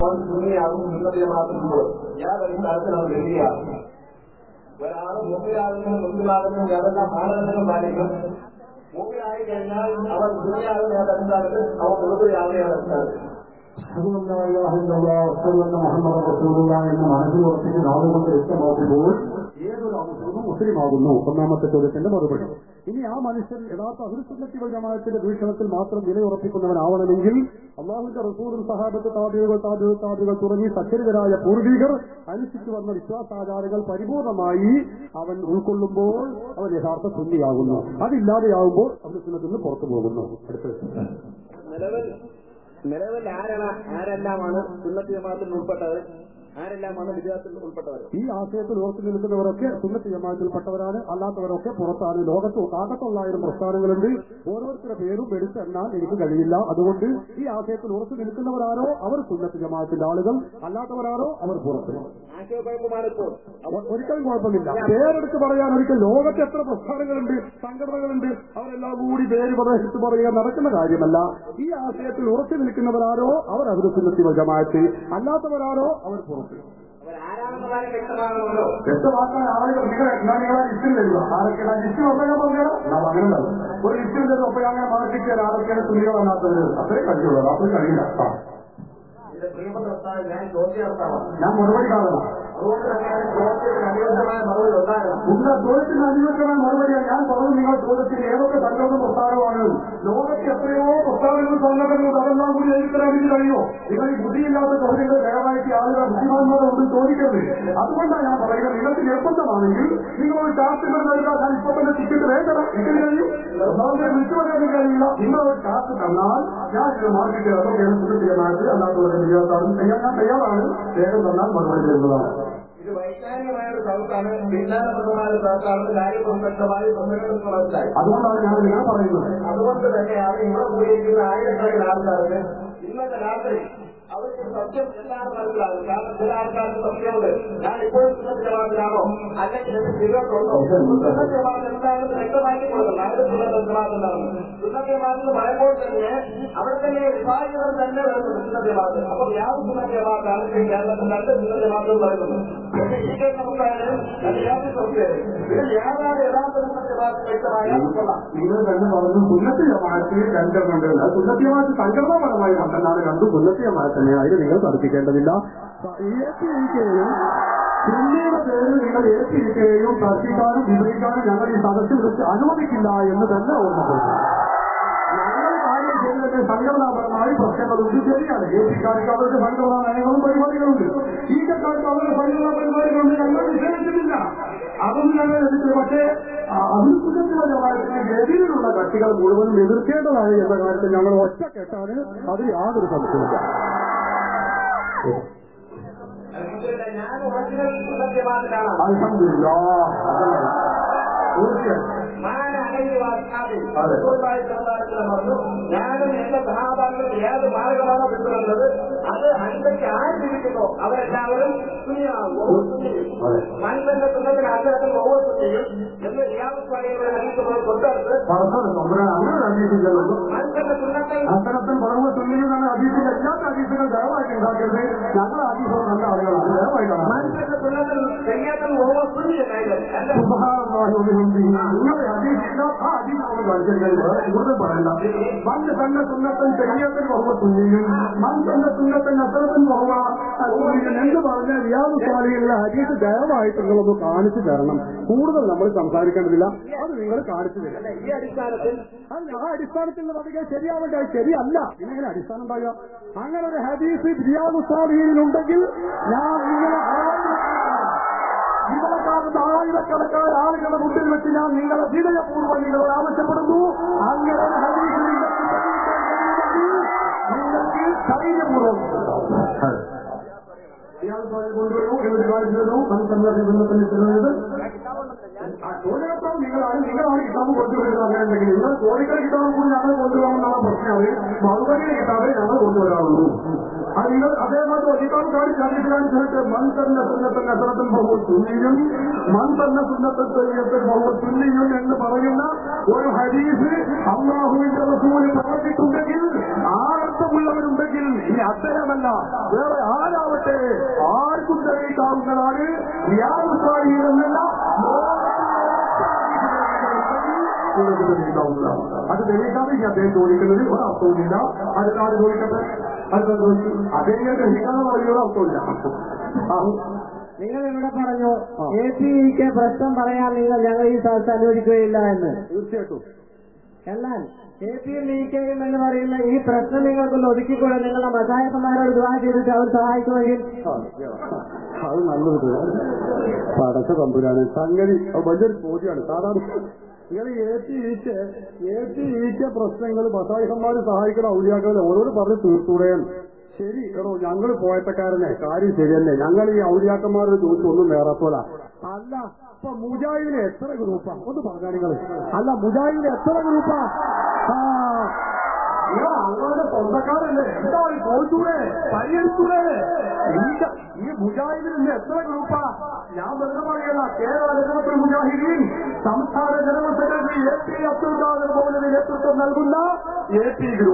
ഭൂമിയാകും ഇന്നത്തെ മാത്രം യാതൊരു സ്ഥലത്തിനാണ് വെള്ളിയാകും ഒരാൾ മുമ്പിലാകുന്ന മുമ്പിലാകുന്ന അതെല്ലാം മാനദണ്ഡങ്ങൾ പാലിക്കും മുമ്പിലായി കഴിഞ്ഞാൽ അവർ ഭൂമിയാകുന്ന ഏതെടുത്താലും അവർ മുഴുവനാകുന്ന ഏതെടുത്താലും أشهد أن لا إله إلا الله وأشهد أن محمدا رسول الله എന്ന് മനസ്സിൽ ഉറപ്പിച്ച് നാളുകൊണ്ട് വ്യക്തമാക്കുമ്പോൾ ഏതൊരു മുസ്ലിമും മുസ്ലിമാകുന്നു ഒന്നാമത്തെ ചോദ്യത്തിന്റെ മറുപടി ഇനി ആ മനുഷ്യൻ യഥാർത്ഥ അഹുസുന്നത്തികൾ ജമാഅത്തിന്റെ വീക്ഷണത്തിൽ മാത്രം നിലയുറപ്പിക്കുന്നവനാവണമെങ്കിൽ അള്ളാഹുന്റെ റസൂറും സഹാബത്ത് താബികൾ താബികൾ താബികൾ തുടങ്ങി സച്ചരിതരായ പൂർവികർ അനുസരിച്ചു വന്ന വിശ്വാസാചാരങ്ങൾ പരിപൂർണമായി അവൻ ഉൾക്കൊള്ളുമ്പോൾ അവൻ യഥാർത്ഥ സുന്നിയാകുന്നു അതില്ലാതെയാവുമ്പോൾ അഹുസുന്നത്തിൽ നിന്ന് പുറത്തു പോകുന്നു അടുത്തത് നിലവിൽ നിലവിൽ ആരാണ് ആരെല്ലാമാണ് സുന്നത്തി ജമാഅത്തിൽ ഉൾപ്പെട്ടത് ആരെല്ലാമാണ് വിദ്യാർത്ഥിയിൽ ഉൾപ്പെട്ടവർ ഈ ആശയത്തിൽ ഉറച്ചു നിൽക്കുന്നവരൊക്കെ സുന്നത്ത് ജമാഅത്തിൽപ്പെട്ടവരാണ് അല്ലാത്തവരൊക്കെ പുറത്താണ് ലോകത്ത് ആകത്തൊള്ളായിരം പ്രസ്ഥാനങ്ങളുണ്ട് ഓരോരുത്തരുടെ പേരും എടുത്തെണ്ണാൻ എനിക്ക് കഴിയില്ല അതുകൊണ്ട് ഈ ആശയത്തിൽ ഉറച്ചു നിൽക്കുന്നവരാരോ അവർ സുന്നത്ത് ജമാഅത്തിന്റെ ആളുകൾ അല്ലാത്തവരാരോ അവർ പുറത്ത് ആശയക്കുഴപ്പമാണിപ്പോൾ ഒ- ഒരിക്കലും കുഴപ്പമില്ല പേരെടുത്ത് പറയാൻ ഒരിക്കൽ ലോകത്ത് എത്ര പ്രസ്ഥാനങ്ങളുണ്ട് സംഘടനകളുണ്ട് അവരെല്ലാം കൂടി പേര് പ്രദേശത്ത് പറയുക നടക്കുന്ന കാര്യമല്ല ഈ ആശയത്തിൽ ഉറച്ചു നിൽക്കുന്നവരാരോ അവർ അവർ സുന്നത്തി ജമാഅത്ത് അല്ലാത്തവരാരോ അവർ പുറത്ത് അവരാരാണെന്ന് കാര്യം വ്യക്തമാകണമല്ലോ വ്യക്തമാക്കാൻ ആളുകൾ നിങ്ങളെ ഞാൻ നിങ്ങളെ ലിസ്റ്റിൽ തരിക ആരൊക്കെയാണ് ലിസ്റ്റിൽ ഒപ്പം ഞാൻ പറഞ്ഞുതരാം ഞാൻ അങ്ങനെ തരും. ഒരു ലിസ്റ്റിൽ തരും ഒപ്പം ഞാൻ മാറ്റിക്കാൻ ആരൊക്കെയാണ് തുണികളല്ലാത്തവര് അത്രയും കഴിയുള്ളൂ അത്രയും കഴിയില്ല ആ. ഇത് പ്രിയപ്പെട്ട പ്രസ്ഥാനം ഞാൻ ചോദ്യാർത്ഥാവാണ് ഞാൻ മറുപടി കാണണം അതുകൊണ്ട് തന്നെ ഞാൻ ചോദ്യത്തിന് അനുയോജ്യമായ മറുപടി ഉണ്ടാകണം ഉള്ള ചോദ്യത്തിന് അനുയോജ്യമായ മറുപടിയാണ് ഞാൻ പറഞ്ഞു നിങ്ങൾ ചോദ്യത്തിന് ഏതൊക്കെ സംഘടന പ്രസ്ഥാനമാണ് ലോകത്ത് എത്രയോ പ്രസ്ഥാനങ്ങൾ സംഘടനകൾ അതെല്ലാം കൂടി എഴുതരാൻ കഴിയോ നിങ്ങൾ ഈ ബുദ്ധിയില്ലാത്ത ചോദ്യങ്ങൾ ദയവായിട്ട് ആളുകൾ ബുദ്ധിമാന്മാരെ ഒന്നും ചോദിക്കരുത് അതുകൊണ്ടാണ് ഞാൻ പറയുന്നത് നിങ്ങൾക്ക് നിർബന്ധമാണെങ്കിൽ നിങ്ങൾ ഒരു ചാർട്ടുകൾ നൽകാൻ ഞാൻ ഇപ്പൊ തന്നെ ടിക്കറ്റ് വേണ്ടത് എങ്ങനെ കഴിയും ഒന്നാമത്തെ വിളിച്ചു പറയാൻ കഴിയില്ല നിങ്ങൾ ഒരു ചാർട്ട് തന്നാൽ ഞാൻ ഇത് മാർക്കറ്റ് അതൊക്കെയാണ് സുഖത്തിയമായിട്ട് അല്ലാത്തവരെ ചെയ്യാത്താറും ചെയ്യാൻ ഞാൻ തയ്യാറാണ് വേഗം തന്നാൽ മറുപടി തരുന്നതാണ് ഇത് വൈജ്ഞാനികമായ ഒരു സൗത്താണ് വിജ്ഞാനപ്രദമായ ഒരു സൗത്താണ് കാര്യപ്രസക്തമായി പ്രസംഗങ്ങൾക്ക് മനസ്സിലായി അതുകൊണ്ടാണ് ഞാൻ നിങ്ങൾ പറയുന്നത് അതുകൊണ്ട് തന്നെയാണ് ഇവിടെ ഉപയോഗിക്കുന്ന ആയിരക്കണക്കിന് ആൾക്കാർക്ക് ഇന്നത്തെ രാത്രി അവർക്ക് സത്യം എന്താണ് മനസ്സിലാകും കാരണം ചില ആൾക്കാർക്ക് സത്യമുണ്ട് ഞാൻ ഇപ്പോൾ സുഖജമാത്തിലാണോ അല്ലെങ്കിൽ എന്റെ ജീവിതത്തുണ്ടോ സുഖജമാത്ത് എന്താണെന്ന് വ്യക്തമാക്കി കൊടുക്കണം ആരുടെ സുഖജമാത്തിലാണ് സുഖജമാത്ത് പറയുമ്പോൾ തന്നെ അവിടെ തന്നെ വിഭാഗങ്ങൾ തന്നെ വരുന്നുണ്ട് സുഖജമാത്ത് അപ്പോൾ യാതൊരു സുഖജമാത്താണ് ഈ കേരളത്തിൽ രണ്ട് സുഖജമാത്തും പറയുന്നത് പക്ഷേ ഈ കെ നമുക്കായാലും യാതൊരു സംശയം ഇതിൽ യാതാണ് യഥാർത്ഥ സുഖജമാത്ത് വ്യക്തമായാൽ കൊള്ളാം നിങ്ങൾ തന്നെ പറഞ്ഞു സുന്നത്തി ജമാഅത്ത് രണ്ടെണ്ണുണ്ട് അത് സുന്നത്തി ജമാഅത്ത് സംഘടനാപരമായി രണ്ടെണ്ണാണ് രണ്ടും സുന്നത്തി ജമാഅത്ത് തന്നെയാണ് അതിന് നിങ്ങൾ തർക്കിക്കേണ്ടതില്ല ഏറ്റിരിക്കുകയും സുന്നിയുടെ പേരിൽ നിങ്ങൾ ഏറ്റിരിക്കുകയും തർക്കിക്കാനും വിവരിക്കാനും ഞങ്ങൾ ഈ സദസ്സിൽ വെച്ച് അനുവദിക്കില്ല എന്ന് തന്നെ ഓർമ്മപ്പെടുത്തുന്നു ഞങ്ങൾ കാര്യം ചെയ്യുന്നത് സംഘടനാപരമായി പ്രശ്നങ്ങളുണ്ട് ശരിയാണ് ഏറ്റിക്കാർക്ക് അവരുടെ സംഘടനാ നയങ്ങളും പരിപാടികളുണ്ട് ഈക്കക്കാർക്ക് അവരുടെ സംഘടനാ പരിപാടികളുണ്ട് ഞങ്ങൾ നിഷേധിച്ചിട്ടില്ല അതൊന്നും ഞങ്ങൾ എതിർത്തില്ല പക്ഷേ അഭിസുഖത്തിന് എതിരിലുള്ള കക്ഷികൾ മുഴുവനും എതിർക്കേണ്ടതാണ് എന്ന കാര്യത്തിൽ ഞങ്ങൾ ഒറ്റക്കെട്ടാണ് അതിൽ യാതൊരു സംശയമില്ല അൽഹംദുലില്ലാ, ഞാൻ ഒറിജിനൽ സുന്നത്യമാത്തിലാണ് അൽഹംദുലില്ല തീർച്ചയായും ഞാൻ അനങ്ങി വാസ്താവിൽ അതെ. റസൂലുള്ളാഹി സ്വല്ലല്ലാഹു അലൈഹി വസല്ലം പറഞ്ഞു ഞാനും എന്റെ സഹാബാക്കൾ ഏത് മാർഗമാണോ പിന്തുടരുന്നത് അത് അൻപത്തി ആരിയിരിക്കുന്നു അവരെല്ലാവരും സുന്നിയാകും അതെ. മനുഷ്യന്റെ സുന്നത്തിന് അത്തരത്തിൽ ഒവ്വൊരു സുന്നിയും എന്ന് റിയാബുസ്വാലിയുടെ ഹരീസുകൾ കൊണ്ടെടുത്ത് പറഞ്ഞത് നമ്മുടെ അങ്ങനെ അധീസിച്ചല്ലോ മനുഷ്യന്റെ സുന്നത്തിൽ അത്തരത്തിൽ പറഞ്ഞു തുല്യതാണ് അധീസികൾ എല്ലാത്ത അധീസുകൾ ദയവായിട്ട് ഉണ്ടാക്കരുത് ഞങ്ങൾ അധീസുകൾ നല്ല ആളുകളാണ് ദയവായിട്ടാണ് മനുഷ്യന്റെ സുന്നത്തിൽ ശരിയാക്കാൻ ഒവ്വൊരു സുന്നി എന്നായിരുന്നു എന്റെ നിങ്ങളെ അധീസില്ലാത്ത അധീസമാണ് കാണിച്ചിരിക്കാൻ വേറെ കൂടുതൽ പറയണ്ട മണ്ണ് തന്നെ സുന്നത്തൻ ശരീരത്തിൽ കുറവ് തുല്യം മണ്ണിന്റെ സുന്നത്തൻ അത്തരത്തിൽ കുറവ് എന്ന് പറഞ്ഞ റിയാദ് സ്വാലിയുള്ള ഹരീസ് ദയവായിട്ട് നിങ്ങളൊന്ന് കാണിച്ചു തരണം കൂടുതൽ നമ്മൾ സംസാരിക്കേണ്ടതില്ല അത് നിങ്ങൾ കാണിച്ചു തരണം ഈ അടിസ്ഥാനത്തിൽ അല്ല, ആ അടിസ്ഥാനത്തിൽ പറയുക ശരിയാവേണ്ട അത് ശരിയല്ല ഇങ്ങനെ അടിസ്ഥാനം ഉണ്ടാകുക അങ്ങനെ ഒരു ഹദീസ് റിയാദ് സ്വാധീനിലുണ്ടെങ്കിൽ ഞാൻ നിങ്ങളെ നിങ്ങളെ കാണുന്ന ആയിരക്കണക്കായ ആളുകളുടെ മുമ്പിൽ വെച്ച് ഞാൻ നിങ്ങളെ വിനയപൂർവ്വം നിങ്ങളോട് ആവശ്യപ്പെടുന്നു അങ്ങനെ ഒരു ഹദീസ് നിങ്ങൾക്ക് തെളിയിക്കാൻ കഴിയുമെങ്കിൽ നിങ്ങൾക്ക് ധൈര്യപൂർവ്വം റിയാദ് സ്വാധീനം കൊണ്ടുവരൂ എന്ന് കാണിച്ചു മനസ്സിലാക്കി ബന്ധത്തിന് ചെല്ലുന്നത് ചോദ്യകർത്താവ് നിങ്ങളാണ് നിങ്ങളാണ് കിതാബ് കൊണ്ടുവരുന്നത് അങ്ങനെ ഉണ്ടെങ്കിൽ നിങ്ങൾ കോടിക്കണക്കിന് കിതാബ് കൂടി ഞങ്ങൾ കൊണ്ടുവരാമെന്നാണ് പ്രശ്നം മറുപടിയുടെ കിതാബെ ഞങ്ങൾ കൊണ്ടുവരാറുള്ളൂ അത് നിങ്ങൾ അതേമാതിരി കിതാബ് കാണിച്ച് കാണിച്ച് കാണിച്ചിട്ട് മൺ തന്നെ സുന്നത്തൻ അസനത്തിൽ പോകും തുല്യം മൺ തന്നെ സുന്നത്തൻ തെയ്യത്തിൽ പോകും തുല്യം എന്ന് പറയുന്ന ഒരു ഹരീസ് അള്ളാഹുവിന്റെ റസൂല് പറഞ്ഞിട്ടുണ്ടെങ്കിൽ ആ അർത്ഥമുള്ളവരുണ്ടെങ്കിൽ ഇനി അത്തരമല്ല വേറെ ആരാവട്ടെ ആർക്കും തെളിയിക്കാവുന്നതാണ് റിയാദ് സ്വാലിഹിൽ എന്നല്ല നിങ്ങൾക്ക് തെളിയിക്കാവുന്നതാണ് അത് തെളിയിക്കാതെ ഇനി അദ്ദേഹം ചോദിക്കുന്നത് ഒരു അർത്ഥവുമില്ല അടുത്താട് ചോദിക്കട്ടെ അടുത്ത ചോദിച്ചു അദ്ദേഹം തെളിയിക്കാന്ന് പറയുന്നത് അർത്ഥമില്ല ആ നിങ്ങൾ ഇവിടെ പറഞ്ഞു എ പി ഇക്ക് പ്രശ്നം പറയാൻ നിങ്ങൾ ഞങ്ങൾ ഈ സ്ഥലത്ത് അനുവദിക്കുകയില്ല എന്ന് തീർച്ചയായിട്ടും എന്നാൽ എ പിയും ഇ കെയും എന്ന് പറയുന്ന ഈ പ്രശ്നം നിങ്ങൾക്കൊന്ന് ഒതുക്കിക്കൂടെ നിങ്ങളുടെ മസായപ്പന്മാരോട് ദുവാ ചെയ്തിട്ട് അവർ സഹായിക്കുമെങ്കിൽ അത് നല്ലൊരു പടച്ച തമ്പുരാണ് സംഗതി അത് വലിയൊരു ചോദ്യമാണ് സാധാരണ നിങ്ങൾ ഏറ്റി ഈച്ച ഏറ്റി ഈച്ച പ്രശ്നങ്ങൾ ബസായിഹന്മാർ സഹായിക്കുന്ന ഔലിയാക്കളെ ഓരോട് പറഞ്ഞ് തീർത്തൂടെയാണ് ശരി എടോ ഞങ്ങൾ പോയത്തക്കാരനെ കാര്യം ശരിയല്ലേ ഞങ്ങൾ ഈ ഔലിയാക്കന്മാരോട് ചോദിച്ചു ഒന്നും നേരാത്തോല അല്ല ഇപ്പൊ മുജാഹിദിന് എത്ര ഗ്രൂപ്പാ ഒന്ന് പറഞ്ഞാ നിങ്ങൾ അല്ല മുജാഹിദിന് എത്ര ഗ്രൂപ്പാ ആ നിങ്ങൾ അങ്ങോട്ട് സ്വന്തക്കാരല്ലേ എന്താ ഈ ചോദിച്ചൂടെ പരിഹരിച്ചൂടെ ഈ ഈ മുജാഹിദിൽ നിന്ന് എത്ര ഗ്രൂപ്പാ ഞാൻ വെറുതെ പറയല്ല കേരള ജനപുര മുജാഹിദീൻ സംസ്ഥാന general secretary A P Abdul Khader Moulavi നേതൃത്വം നൽകുന്ന എ പി ഗ്രൂപ്പ്